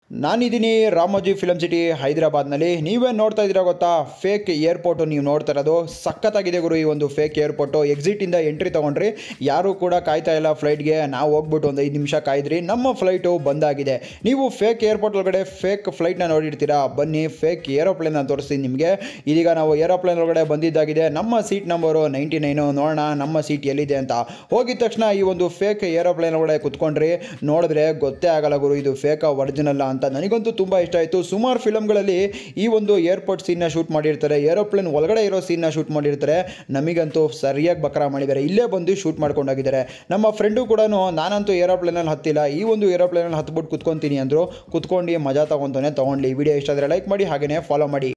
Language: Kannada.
ನಾನಿದ್ದೀನಿ ರಾಮೋಜಿ ಫಿಲಮ್ ಸಿಟಿ ಹೈದರಾಬಾದ್ನಲ್ಲಿ ನೀವೇ ನೋಡ್ತಾ ಇದ್ದೀರಾ ಗೊತ್ತಾ ಫೇಕ್ ಏರ್ಪೋರ್ಟು ನೀವು ನೋಡ್ತಾ ಇರೋದು ಸಖತ್ತಾಗಿದೆ ಗುರು ಈ ಒಂದು ಫೇಕ್ ಏರ್ಪೋರ್ಟು ಎಕ್ಸಿಟಿಂದ ಎಂಟ್ರಿ ತೊಗೊಂಡ್ರಿ ಯಾರೂ ಕೂಡ ಕಾಯ್ತಾ ಇಲ್ಲ ಫ್ಲೈಟ್ಗೆ ನಾವು ಹೋಗ್ಬಿಟ್ಟು ಒಂದು ಐದು ನಿಮಿಷ ಕಾಯ್ದ್ರಿ ನಮ್ಮ ಫ್ಲೈಟು ಬಂದಾಗಿದೆ ನೀವು ಫೇಕ್ ಏರ್ಪೋರ್ಟ್ ಒಳಗಡೆ ಫೇಕ್ ಫ್ಲೈಟ್ನ ನೋಡಿರ್ತೀರಾ ಬನ್ನಿ ಫೇಕ್ ಏರೋಪ್ಲೇನ್ನ ತೋರಿಸ್ತೀನಿ ನಿಮಗೆ ಇದೀಗ ನಾವು ಏರೋಪ್ಲೇನ್ ಒಳಗಡೆ ಬಂದಿದ್ದಾಗಿದೆ ನಮ್ಮ ಸೀಟ್ ನಂಬರು ನೈಂಟಿ ನೈನು ನೋಡೋಣ ನಮ್ಮ ಸೀಟ್ ಎಲ್ಲಿದೆ ಅಂತ ಹೋಗಿದ ತಕ್ಷಣ ಈ ಒಂದು ಫೇಕ್ ಏರೋಪ್ಲೇನ್ ಒಳಗಡೆ ಕುತ್ಕೊಂಡ್ರಿ ನೋಡಿದ್ರೆ ಗೊತ್ತೇ ಆಗಲ್ಲ ಗುರು ಇದು ಫೇಕ್ ಒರಿಜಿನಲ್ಲ ಅಂತ ನನಗಂತೂ ತುಂಬ ಇಷ್ಟ ಆಯಿತು ಸುಮಾರು ಫಿಲಮ್ಗಳಲ್ಲಿ ಈ ಒಂದು ಏರ್ಪೋರ್ಟ್ ಸೀನ್ನ ಶೂಟ್ ಮಾಡಿರ್ತಾರೆ ಏರೋಪ್ಲೇನ್ ಒಳಗಡೆ ಇರೋ ಸೀನ್ನ ಶೂಟ್ ಮಾಡಿರ್ತಾರೆ ನಮಗಂತೂ ಸರಿಯಾಗಿ ಬಕರ ಮಾಡಿದ್ದಾರೆ ಇಲ್ಲೇ ಬಂದು ಶೂಟ್ ಮಾಡ್ಕೊಂಡೋಗಿದ್ದಾರೆ ನಮ್ಮ ಫ್ರೆಂಡು ಕೂಡ ನಾನಂತೂ ಏರೋಪ್ಲೇನಲ್ಲಿ ಹತ್ತಿಲ್ಲ ಈ ಒಂದು ಏರೋಪ್ಲೇನಲ್ಲಿ ಹತ್ಬಿಟ್ಟು ಕುತ್ಕೊತೀನಿ ಅಂದರು ಕುತ್ಕೊಂಡು ಮಜಾ ತೊಗೊತಾನೆ ತೊಗೊಂಡ್ಲಿ ಈ ವಿಡಿಯೋ ಇಷ್ಟ ಆದರೆ ಲೈಕ್ ಮಾಡಿ ಹಾಗೆಯೇ ಫಾಲೋ ಮಾಡಿ